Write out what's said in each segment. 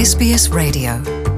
SBS Radio.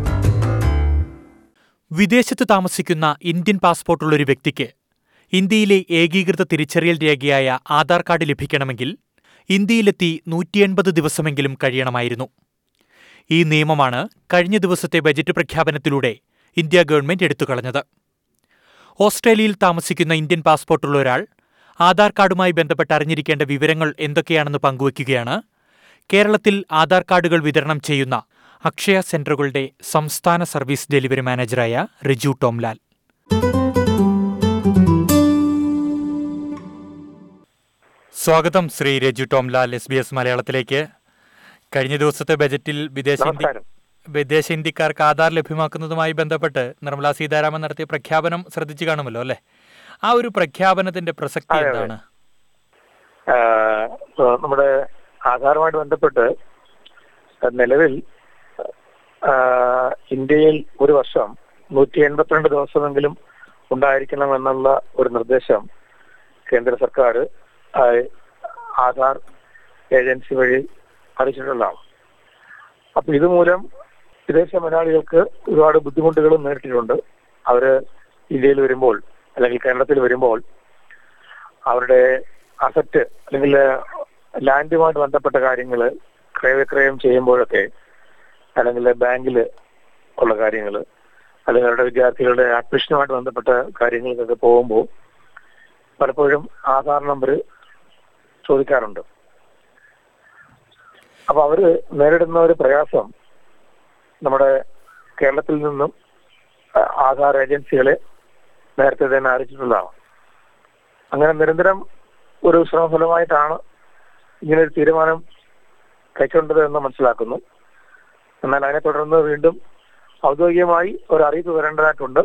വിദേശത്ത് താമസിക്കുന്ന Indian പാസ്പോർട്ടുള്ള ഒരു വ്യക്തിക്ക് ഇന്ത്യയിലെ ഏകീകൃത തിരിച്ചറിയൽ രേഖയായ ആധാർ കാർഡ് ലഭിക്കണമെങ്കിൽ ഇന്ത്യയിലെത്തി നൂറ്റി എൺപത് ദിവസമെങ്കിലും കഴിയണമായിരുന്നു ഈ നിയമമാണ് കഴിഞ്ഞ ദിവസത്തെ ബജറ്റ് പ്രഖ്യാപനത്തിലൂടെ ഇന്ത്യ ഗവൺമെന്റ് എടുത്തുകളഞ്ഞത് ഓസ്ട്രേലിയയിൽ താമസിക്കുന്ന ഇന്ത്യൻ പാസ്പോർട്ടുള്ള ഒരാൾ ആധാർ കാർഡുമായി ബന്ധപ്പെട്ട് അറിഞ്ഞിരിക്കേണ്ട വിവരങ്ങൾ എന്തൊക്കെയാണെന്ന് പങ്കുവയ്ക്കുകയാണ് കേരളത്തിൽ ആധാർ കാർഡുകൾ വിതരണം ചെയ്യുന്ന അക്ഷയ സെന്ററുകളുടെ സംസ്ഥാന സർവീസ് ഡെലിവറി മാനേജറായ റിജു ടോംലാൽ സ്വാഗതം Shri Raju Tomlal S B S മലയാളത്തിലേക്ക് കഴിഞ്ഞ ദിവസത്തെ ബജറ്റിൽ വിദേശ ഇന്ത്യ നമസ്കാരം വിദേശ ഇന്ത്യക്കാർക്ക് ആധാർ ലഭ്യമാക്കുന്നതുമായി ബന്ധപ്പെട്ട് നിർമ്മലാ സീതാരാമൻ നടത്തിയ പ്രഖ്യാപനം ശ്രദ്ധിച്ചു കാണുമല്ലോ അല്ലെ ആ ഒരു പ്രഖ്യാപനത്തിന്റെ പ്രസക്തി അതെ, അതെ. എന്താണ് ആഹ് ഇപ്പൊ നമ്മുടെ ആധാറുമായിട്ട് ബന്ധപ്പെട്ട് നിലവിൽ ആഹ് ഇന്ത്യയിൽ ഒരു വർഷം നൂറ്റി എൺപത്തിരണ്ട് ദിവസമെങ്കിലും ഉണ്ടായിരിക്കണം എന്നുള്ള ഒരു നിർദ്ദേശം കേന്ദ്ര സർക്കാർ ആഹ് ആധാർ ഏജൻസി വഴി അറിയിച്ചിട്ടുള്ളതാണ് അപ്പൊ ഇതുമൂലം വിദേശ മലയാളികൾക്ക് ഒരുപാട് ബുദ്ധിമുട്ടുകളും നേരിട്ടിട്ടുണ്ട് അവര് ഇന്ത്യയിൽ വരുമ്പോൾ അല്ലെങ്കിൽ കേരളത്തിൽ വരുമ്പോൾ അവരുടെ അസറ്റ് അല്ലെങ്കിൽ ലാൻഡുമായിട്ട് ബന്ധപ്പെട്ട കാര്യങ്ങൾ ക്രയവിക്രയം ചെയ്യുമ്പോഴൊക്കെ അല്ലെങ്കിൽ ബാങ്കിൽ ഉള്ള കാര്യങ്ങൾ അല്ലെങ്കിൽ അവരുടെ വിദ്യാർത്ഥികളുടെ അഡ്മിഷനുമായിട്ട് ബന്ധപ്പെട്ട കാര്യങ്ങൾക്കൊക്കെ പോകുമ്പോൾ പലപ്പോഴും ആധാർ നമ്പർ ചോദിക്കാറുണ്ട് അപ്പൊ അവര് നേരിടുന്ന ഒരു പ്രയാസം നമ്മുടെ കേരളത്തിൽ നിന്നും ആ, ആധാർ ഏജൻസികളെ നേരത്തെ തന്നെ അറിയിച്ചിട്ടുള്ളതാണ് അങ്ങനെ നിരന്തരം ഒരു ശ്രമഫലമായിട്ടാണ് ഇങ്ങനെ ഒരു തീരുമാനം കൈക്കൊണ്ടത് എന്ന് മനസ്സിലാക്കുന്നു എന്നാൽ അതിനെ തുടർന്ന് വീണ്ടും ഔദ്യോഗികമായി ഒരു അറിയിപ്പ് വരേണ്ടതായിട്ടുണ്ട്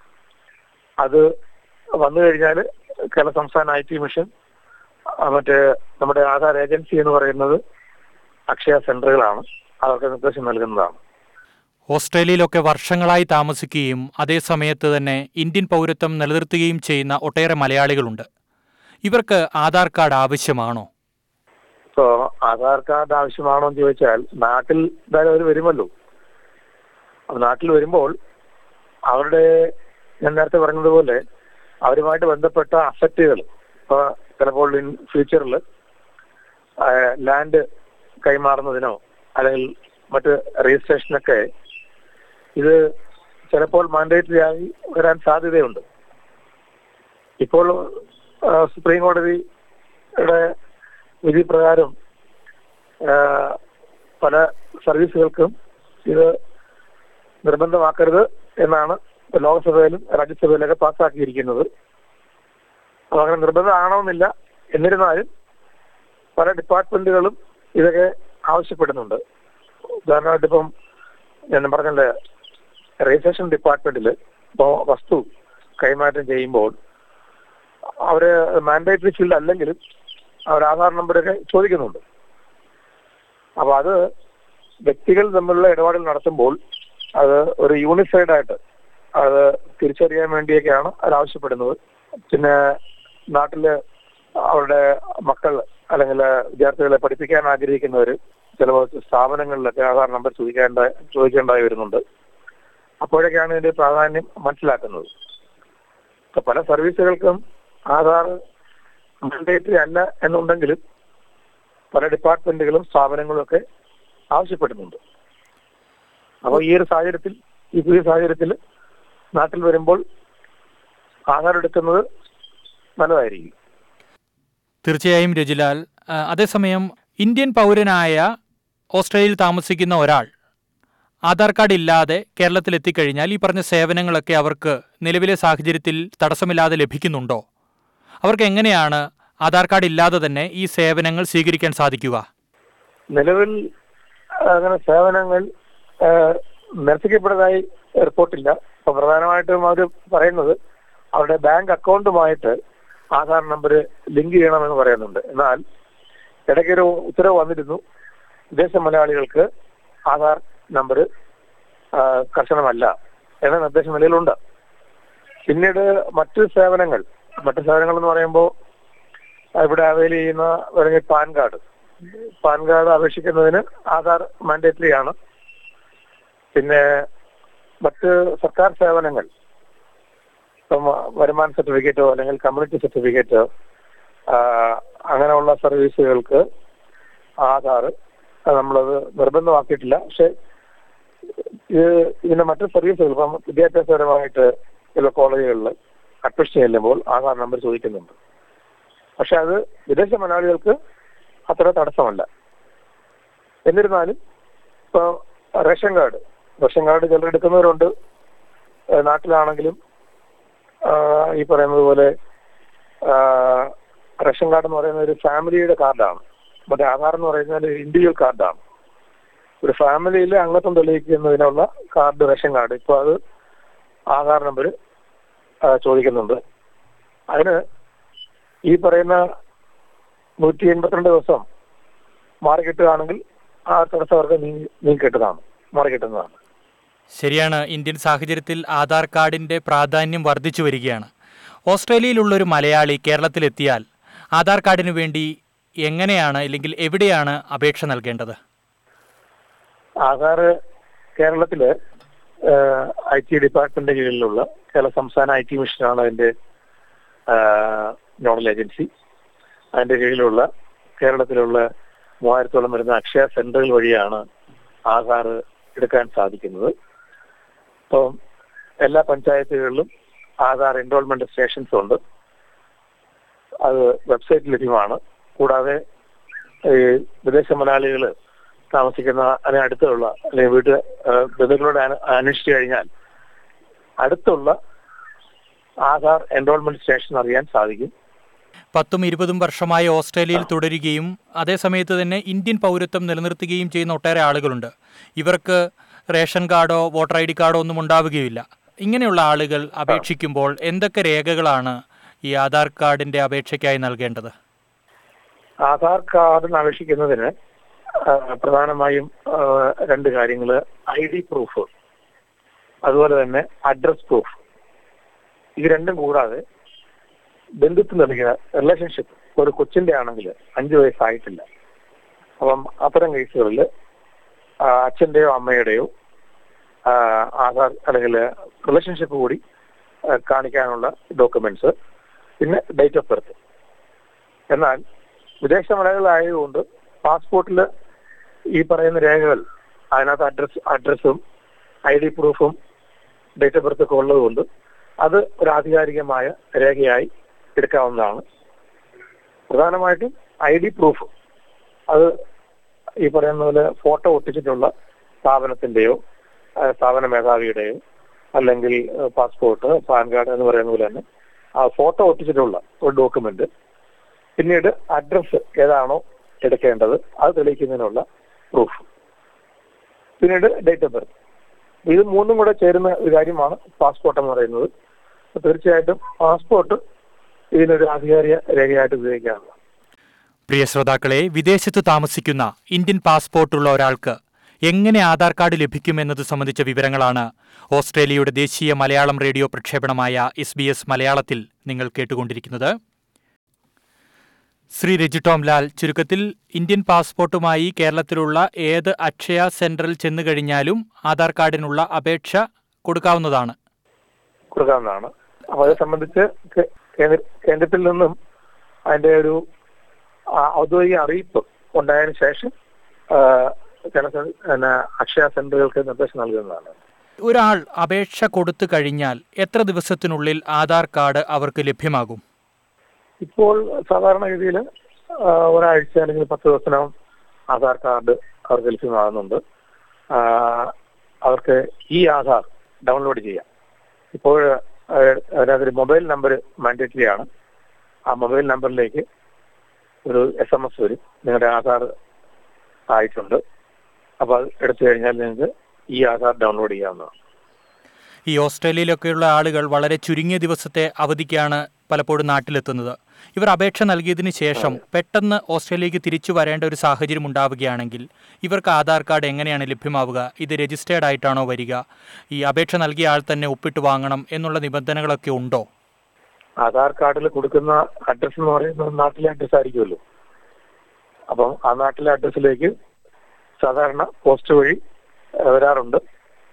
അത് വന്നു കഴിഞ്ഞാൽ കേരള സംസ്ഥാന ഐ ടി മിഷൻ ആ, മറ്റേ നമ്മുടെ ആധാർ ഏജൻസി എന്ന് പറയുന്നത് അക്ഷയ സെന്ററുകളാണ് അവർക്ക് നിർദ്ദേശം നൽകുന്നതാണ് ഓസ്ട്രേലിയയിലൊക്കെ വർഷങ്ങളായി താമസിക്കുകയും അതേ സമയത്ത് തന്നെ ഇന്ത്യൻ പൗരത്വം നിലനിർത്തുകയും ചെയ്യുന്ന ഒട്ടേറെ മലയാളികളുണ്ട് ഇവർക്ക് ആധാർ കാർഡ് ആവശ്യമാണോ ഇപ്പോ ആധാർ കാർഡ് ആവശ്യമാണോ എന്ന് ചോദിച്ചാൽ നാട്ടിൽ എന്തായാലും അവർ വരുമല്ലോ അപ്പൊ നാട്ടിൽ വരുമ്പോൾ അവരുടെ ഞാൻ നേരത്തെ പറഞ്ഞതുപോലെ അവരുമായിട്ട് ബന്ധപ്പെട്ട അസറ്റുകൾ ഇപ്പൊ ചിലപ്പോൾ ഇൻ ഫ്യൂച്ചറിൽ ലാൻഡ് കൈമാറുന്നതിനോ അല്ലെങ്കിൽ മറ്റ് രജിസ്ട്രേഷനൊക്കെ ഇത് ചിലപ്പോൾ മാൻഡേറ്ററി ആയി വരാൻ സാധ്യതയുണ്ട് ഇപ്പോൾ ആ, സുപ്രീം കോടതിയുടെ വിധി പ്രകാരം ആ, പല സർവീസുകൾക്കും ഇത് നിർബന്ധമാക്കരുത് എന്നാണ് ലോക്സഭയിലും രാജ്യസഭയിലൊക്കെ പാസ്സാക്കിയിരിക്കുന്നത് അപ്പൊ അങ്ങനെ നിർബന്ധമാകണമെന്നില്ല എന്നിരുന്നാലും പല ഡിപ്പാർട്ട്മെന്റുകളും ഇതൊക്കെ ആവശ്യപ്പെടുന്നുണ്ട് ഉദാഹരണമായിട്ട് ഇപ്പം ഞാൻ പറഞ്ഞല്ലേ രജിസ്ട്രേഷൻ ഡിപ്പാർട്ട്മെന്റിൽ ഇപ്പോൾ വസ്തു കൈമാറ്റം ചെയ്യുമ്പോൾ അവര് മാൻഡേറ്ററി ഫീൽഡ് അല്ലെങ്കിലും അവർ ആധാർ നമ്പറൊക്കെ ചോദിക്കുന്നുണ്ട് അപ്പൊ അത് വ്യക്തികൾ തമ്മിലുള്ള ഇടപാടുകൾ നടത്തുമ്പോൾ അത് ഒരു യൂണിഫൈഡ് ആയിട്ട് അത് തിരിച്ചറിയാൻ വേണ്ടിയൊക്കെയാണ് അത് ആവശ്യപ്പെടുന്നത് പിന്നെ നാട്ടില് അവരുടെ മക്കൾ അല്ലെങ്കിൽ വിദ്യാർത്ഥികളെ പഠിപ്പിക്കാൻ ആഗ്രഹിക്കുന്നവർ ചില സ്ഥാപനങ്ങളിലൊക്കെ ആധാർ നമ്പർ ചോദിക്കേണ്ട ചോദിക്കേണ്ടതായി വരുന്നുണ്ട് അപ്പോഴൊക്കെയാണ് ഇതിന്റെ പ്രാധാന്യം മനസ്സിലാക്കുന്നത് ഇപ്പൊ പല സർവീസുകൾക്കും ആധാർ മാൻഡേറ്ററി അല്ല എന്നുണ്ടെങ്കിലും പല ഡിപ്പാർട്ട്മെന്റുകളും സ്ഥാപനങ്ങളും ഒക്കെ ആവശ്യപ്പെടുന്നുണ്ട് അപ്പോൾ ഈ ഒരു സാഹചര്യത്തിൽ ഈ പുതിയ സാഹചര്യത്തിൽ നാട്ടിൽ വരുമ്പോൾ ആധാർ എടുക്കുന്നത് നല്ലതായിരിക്കും തീർച്ചയായും രജിലാൽ ആ, അതേസമയം ഇന്ത്യൻ പൗരനായ ഓസ്ട്രേലിയയിൽ താമസിക്കുന്ന ഒരാൾ ആധാർ കാർഡ് ഇല്ലാതെ കേരളത്തിൽ എത്തിക്കഴിഞ്ഞാൽ ഈ പറഞ്ഞ സേവനങ്ങളൊക്കെ അവർക്ക് നിലവിലെ സാഹചര്യത്തിൽ തടസ്സമില്ലാതെ ലഭിക്കുന്നുണ്ടോ അവർക്ക് എങ്ങനെയാണ് ആധാർ കാർഡ് ഇല്ലാതെ തന്നെ ഈ സേവനങ്ങൾ സ്വീകരിക്കാൻ സാധിക്കുക നിലവിൽ അങ്ങനെ സേവനങ്ങൾ ആ, നിരസിക്കപ്പെട്ടതായി റിപ്പോർട്ടില്ല അപ്പൊ പ്രധാനമായിട്ടും അവർ പറയുന്നത് അവരുടെ ബാങ്ക് അക്കൗണ്ടുമായിട്ട് ആധാർ നമ്പർ ലിങ്ക് ചെയ്യണമെന്ന് പറയുന്നുണ്ട് എന്നാൽ ഇടയ്ക്കൊരു ഉത്തരവ് വന്നിരുന്നു വിദേശ മലയാളികൾക്ക് ആധാർ നമ്പർ കർശനമല്ല എന്ന നിർദ്ദേശം നിലയിലുണ്ട് പിന്നീട് മറ്റ് സേവനങ്ങൾ മറ്റ് സേവനങ്ങൾ എന്ന് പറയുമ്പോൾ ഇവിടെ അവൈൽ ചെയ്യുന്ന അല്ലെങ്കിൽ പാൻ കാർഡ് പാൻ കാർഡ് അപേക്ഷിക്കുന്നതിന് ആധാർ മാൻഡേറ്ററി ആണ് പിന്നെ മറ്റ് സർക്കാർ സേവനങ്ങൾ ഇപ്പം വരുമാന സർട്ടിഫിക്കറ്റോ അല്ലെങ്കിൽ കമ്മ്യൂണിറ്റി സർട്ടിഫിക്കറ്റോ അങ്ങനെയുള്ള സർവീസുകൾക്ക് ആധാർ നമ്മളത് നിർബന്ധമാക്കിയിട്ടില്ല പക്ഷെ ഇത് ഇതിന്റെ മറ്റു സർവീസുകൾ ഇപ്പം വിദ്യാഭ്യാസപരമായിട്ട് ചില കോളേജുകളിൽ അഡ്മിഷൻ ചെല്ലുമ്പോൾ ആധാർ നമ്പർ ചോദിക്കുന്നുണ്ട് പക്ഷെ അത് വിദേശ മലയാളികൾക്ക് അത്ര തടസ്സമല്ല എന്നിരുന്നാലും ഇപ്പൊ റേഷൻ കാർഡ് റേഷൻ കാർഡ് ചിലർ എടുക്കുന്നവരുണ്ട് ഏഹ് നാട്ടിലാണെങ്കിലും ആഹ് ഈ പറയുന്നത് പോലെ ആഹ് റേഷൻ കാർഡ് എന്ന് പറയുന്നത് ഒരു ഫാമിലിയുടെ കാർഡാണ് മറ്റേ ആധാർ എന്ന് പറയുന്നത് ഒരു ഇൻഡിവിജ്വൽ കാർഡാണ് ഒരു ഫാമിലിയിൽ അംഗത്വം തെളിയിക്കുന്നതിനുള്ള കാർഡ് റേഷൻ കാർഡ് ഇപ്പൊ അത് ആധാർ നമ്പർ ചോദിക്കുന്നുണ്ട് അതിന് ഈ പറയുന്ന നൂറ്റി എൺപത്തിരണ്ട് ദിവസം മാറി കിട്ടുകയാണെങ്കിൽ ആ തടസ്സം അവർക്ക് നീങ്ങി നീങ്ങി കിട്ടുന്നതാണ് മാറി കിട്ടുന്നതാണ് ശരിയാണ് ഇന്ത്യൻ സാഹചര്യത്തിൽ ആധാർ കാർഡിന്റെ പ്രാധാന്യം വർദ്ധിച്ചു വരികയാണ് ഓസ്ട്രേലിയയിലുള്ള ഒരു മലയാളി കേരളത്തിലെത്തിയാൽ ആധാർ കാർഡിനു വേണ്ടി എങ്ങനെയാണ് അല്ലെങ്കിൽ എവിടെയാണ് അപേക്ഷ നൽകേണ്ടത് ആധാർ കേരളത്തില് ഐ ടി ഡിപ്പാർട്ട്മെന്റിന്റെ കീഴിലുള്ള കേരള സംസ്ഥാന ഐ ടി മിഷനാണ് അതിന്റെ നോഡൽ ഏജൻസി അതിന്റെ കീഴിലുള്ള കേരളത്തിലുള്ള മൂവായിരത്തോളം വരുന്ന അക്ഷയ സെന്ററുകൾ വഴിയാണ് ആധാർ എടുക്കാൻ സാധിക്കുന്നത് ഇപ്പം എല്ലാ പഞ്ചായത്തുകളിലും ആധാർ എൻറോൾമെന്റ് സ്റ്റേഷൻസ് ഉണ്ട് അത് വെബ്സൈറ്റ് ലഭ്യമാണ് കൂടാതെ ഈ വിദേശ മലയാളികൾ താമസിക്കുന്ന അതിന് അടുത്തുള്ള അല്ലെങ്കിൽ വീട്ട് ബന്ധുക്കളോട് അന- അന്വേഷിച്ചു കഴിഞ്ഞാൽ അടുത്തുള്ള ആധാർ എൻറോൾമെന്റ് സ്റ്റേഷൻ അറിയാൻ സാധിക്കും പത്തും ഇരുപതും വർഷമായി ഓസ്ട്രേലിയയിൽ തുടരുകയും അതേസമയത്ത് തന്നെ ഇന്ത്യൻ പൗരത്വം നിലനിർത്തുകയും ചെയ്യുന്ന ഒട്ടേറെ ആളുകളുണ്ട് ഇവർക്ക് റേഷൻ കാർഡോ വോട്ടർ ഐ ഡി കാർഡോ ഒന്നും ഉണ്ടാവുകയില്ല ഇങ്ങനെയുള്ള ആളുകൾ അപേക്ഷിക്കുമ്പോൾ എന്തൊക്കെ രേഖകളാണ് ഈ ആധാർ കാർഡിന്റെ അപേക്ഷയ്ക്കായി നൽകേണ്ടത് ആധാർ കാർഡിന് അപേക്ഷിക്കുന്നതിന് ആ, പ്രധാനമായും ആ, രണ്ട് കാര്യങ്ങൾ ഐ ഡി പ്രൂഫ് അതുപോലെ തന്നെ അഡ്രസ് പ്രൂഫ് ഇത് രണ്ടും കൂടാതെ ബന്ധുത്വം നൽകിയ റിലേഷൻഷിപ്പ് ഒരു കൊച്ചിന്റെ ആണെങ്കിൽ അഞ്ചു വയസ്സായിട്ടില്ല അപ്പം അത്തരം കേസുകളിൽ അച്ഛന്റെയോ അമ്മയുടെയോ ആ, ആധാർ അല്ലെങ്കിൽ റിലേഷൻഷിപ്പ് കൂടി ആ, കാണിക്കാനുള്ള ഡോക്യുമെന്റ്സ് പിന്നെ ഡേറ്റ് ഓഫ് ബർത്ത് എന്നാൽ വിദേശ മലയാളികളായതുകൊണ്ട് പാസ്പോർട്ടിൽ ഈ പറയുന്ന രേഖകൾ അതിനകത്ത് അഡ്രസ് അഡ്രസ്സും ഐ ഡി പ്രൂഫും ഡേറ്റ് ഓഫ് ബർത്ത് ഒക്കെ ഉള്ളതുകൊണ്ട് അത് ഒരു ആധികാരികമായ രേഖയായി എടുക്കാവുന്നതാണ് പ്രധാനമായിട്ടും ഐ ഡി പ്രൂഫ് അത് ഈ പറയുന്ന പോലെ ഫോട്ടോ ഒട്ടിച്ചിട്ടുള്ള സ്ഥാപനത്തിന്റെയോ ആ, സ്ഥാപന മേധാവിയുടെയോ അല്ലെങ്കിൽ ആ, പാസ്പോർട്ട് പാൻ കാർഡ് എന്ന് പറയുന്ന പോലെ തന്നെ ആ ഫോട്ടോ ഒട്ടിച്ചിട്ടുള്ള ഒരു ഡോക്യുമെന്റ് പിന്നീട് അഡ്രസ്സ് ഏതാണോ എടുക്കേണ്ടത് അത് തെളിയിക്കുന്നതിനുള്ള പ്രൂഫ് പിന്നീട് ഡേറ്റ് ഓഫ് ബർത്ത് ഇത് മൂന്നും കൂടെ ചേരുന്ന ഒരു കാര്യമാണ് പാസ്പോർട്ട് എന്ന് പറയുന്നത് അപ്പൊ തീർച്ചയായിട്ടും പാസ്പോർട്ട് ഇതിനൊരു ആധികാരിക രേഖയായിട്ട് ഉപയോഗിക്കാറുണ്ട് പ്രിയ ശ്രോതാക്കളെ വിദേശത്ത് താമസിക്കുന്ന ഇന്ത്യൻ പാസ്പോർട്ടുള്ള ഒരാൾക്ക് എങ്ങനെ ആധാർ കാർഡ് ലഭിക്കുമെന്നത് സംബന്ധിച്ച വിവരങ്ങളാണ് ഓസ്ട്രേലിയയുടെ ദേശീയ മലയാളം റേഡിയോ പ്രക്ഷേപണമായ എസ് ബി എസ് മലയാളത്തിൽ നിങ്ങൾ കേട്ടുകൊണ്ടിരിക്കുന്നത് ശ്രീ രജി ടോം ലാൽ ചുരുക്കത്തിൽ ഇന്ത്യൻ പാസ്പോർട്ടുമായി കേരളത്തിലുള്ള ഏത് അക്ഷയ സെന്ററിൽ ചെന്നു കഴിഞ്ഞാലും ആധാർ കാർഡിനുള്ള അപേക്ഷ കൊടുക്കാവുന്നതാണ് കൊടുക്കാവുന്നതാണ് അപ്പൊ അത് സംബന്ധിച്ച് കേ- കേന്ദ്ര- കേന്ദ്രത്തിൽ നിന്നും അതിന്റെ ഒരു ആ, ഔദ്യോഗിക അറിയിപ്പ് ഉണ്ടായതിനു ശേഷം ആ, ചില സെ- പിന്നെ അക്ഷയ സെന്ററുകൾക്ക് നിർദ്ദേശം നൽകുന്നതാണ് ഒരാൾ അപേക്ഷ കൊടുത്തു കഴിഞ്ഞാൽ എത്ര ദിവസത്തിനുള്ളിൽ ആധാർ കാർഡ് അവർക്ക് ലഭ്യമാകും ഇപ്പോൾ സാധാരണഗതിയിൽ ഒരാഴ്ച അല്ലെങ്കിൽ പത്ത് ദിവസത്തിനകം ആധാർ കാർഡ് അവർക്ക് ലഭ്യമാകുന്നുണ്ട് ആ, അവർക്ക് ഈ ആധാർ ഡൗൺലോഡ് ചെയ്യാം ഇപ്പോൾ ആ, അതിനകത്തൊരു മൊബൈൽ നമ്പർ മാൻഡേറ്ററി ആണ് ആ മൊബൈൽ നമ്പറിലേക്ക് ഒരു എസ് എം എസ് വരും നിങ്ങളുടെ ആധാർ ആയിട്ടുണ്ട് അപ്പോൾ അത് എടുത്തു കഴിഞ്ഞാൽ നിങ്ങൾക്ക് ഈ ആധാർ ഡൗൺലോഡ് ചെയ്യാവുന്നതാണ് ഈ ഓസ്ട്രേലിയയിലൊക്കെയുള്ള ആളുകൾ വളരെ ചുരുങ്ങിയ ദിവസത്തെ അവധിക്കാണ് പലപ്പോഴും നാട്ടിലെത്തുന്നത് ഇവർ അപേക്ഷ നൽകിയതിന് ശേഷം പെട്ടെന്ന് ഓസ്ട്രേലിയക്ക് തിരിച്ചു വരേണ്ട ഒരു സാഹചര്യം ഉണ്ടാവുകയാണെങ്കിൽ ഇവർക്ക് ആധാർ കാർഡ് എങ്ങനെയാണ് ലഭ്യമാവുക ഇത് രജിസ്റ്റേർഡ് ആയിട്ടാണോ വരിക ഈ അപേക്ഷ നൽകിയ ആൾ തന്നെ ഒപ്പിട്ട് വാങ്ങണം എന്നുള്ള നിബന്ധനകളൊക്കെ ഉണ്ടോ ആധാർ കാർഡിൽ കൊടുക്കുന്ന അഡ്രസ് എന്ന് പറയുന്നത് നാട്ടിലെ അഡ്രസ് ആയിരിക്കുമല്ലോ അപ്പം ആ നാട്ടിലെ അഡ്രസ്സിലേക്ക് സാധാരണ പോസ്റ്റ് വഴി ഏഹ്, വരാറുണ്ട്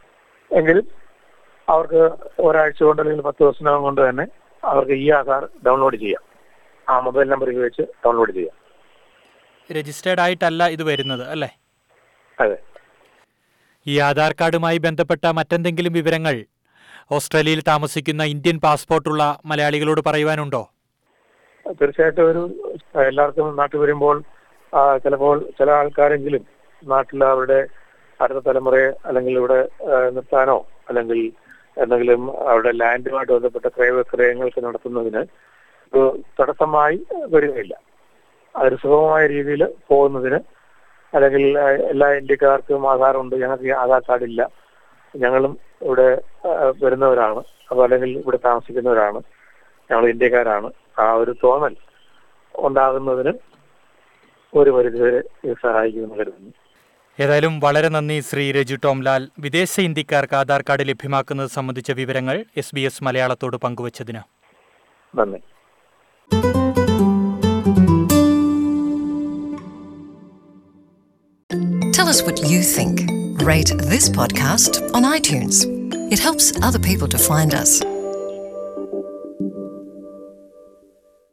എങ്കിൽ അവർക്ക് ഒരാഴ്ച കൊണ്ട് അല്ലെങ്കിൽ പത്ത് ദിവസത്തിനകം കൊണ്ട് തന്നെ അവർക്ക് ഈ ആധാർ ഡൗൺലോഡ് ചെയ്യാം ആ മൊബൈൽ നമ്പർ ഉപയോഗിച്ച് ഡൗൺലോഡ് ചെയ്യാം രജിസ്റ്റേർഡ് ആയിട്ടല്ല ഇത് വരുന്നത് അല്ലേ അതെ ഈ ആധാർ കാർഡുമായി ബന്ധപ്പെട്ട മറ്റെന്തെങ്കിലും വിവരങ്ങൾ ഓസ്ട്രേലിയയിൽ താമസിക്കുന്ന ഇന്ത്യൻ പാസ്പോർട്ടുള്ള മലയാളികളോട് പറയുവാനുണ്ടോ തീർച്ചയായിട്ടും ഒരു എല്ലാവർക്കും നാട്ടിൽ വരുമ്പോൾ ആ, ചിലപ്പോൾ ചില ആൾക്കാരെങ്കിലും നാട്ടിൽ അവരുടെ അടുത്ത തലമുറയെ അല്ലെങ്കിൽ ഇവിടെ ആ, നിർത്താനോ അല്ലെങ്കിൽ എന്തെങ്കിലും അവരുടെ ലാൻഡുമായിട്ട് ബന്ധപ്പെട്ട ക്രയവിക്രയങ്ങൾക്ക് നടത്തുന്നതിന് ഒരു തടസ്സമായി വരികയില്ല അതൊരു സുഗമമായ രീതിയിൽ പോകുന്നതിന് അല്ലെങ്കിൽ ആ, എല്ലാ ഇന്ത്യക്കാർക്കും ആധാറുണ്ട് ഞങ്ങൾക്ക് ഈ ആധാർ കാർഡില്ല ഞങ്ങളും ഇവിടെ ആ, വരുന്നവരാണ് അപ്പോൾ അല്ലെങ്കിൽ ഇവിടെ താമസിക്കുന്നവരാണ് ഞങ്ങൾ ഇന്ത്യക്കാരാണ് ആ ഒരു തോന്നൽ ഉണ്ടാകുന്നതിന് ഒരു പരിധിവരെ ഇത് സഹായിക്കുമെന്ന് കരുതുന്നു ഏതായാലും വളരെ നന്ദി ശ്രീ രജു ടോംലാൽ വിദേശ ഇന്ത്യക്കാർക്ക് ആധാർ കാർഡ് ലഭ്യമാക്കുന്നത് സംബന്ധിച്ച വിവരങ്ങൾ എസ് ബി എസ് മലയാളത്തോട് പങ്കുവച്ചതിന് നന്ദി Tell us what you think. Rate this podcast on iTunes. It helps other people to find us.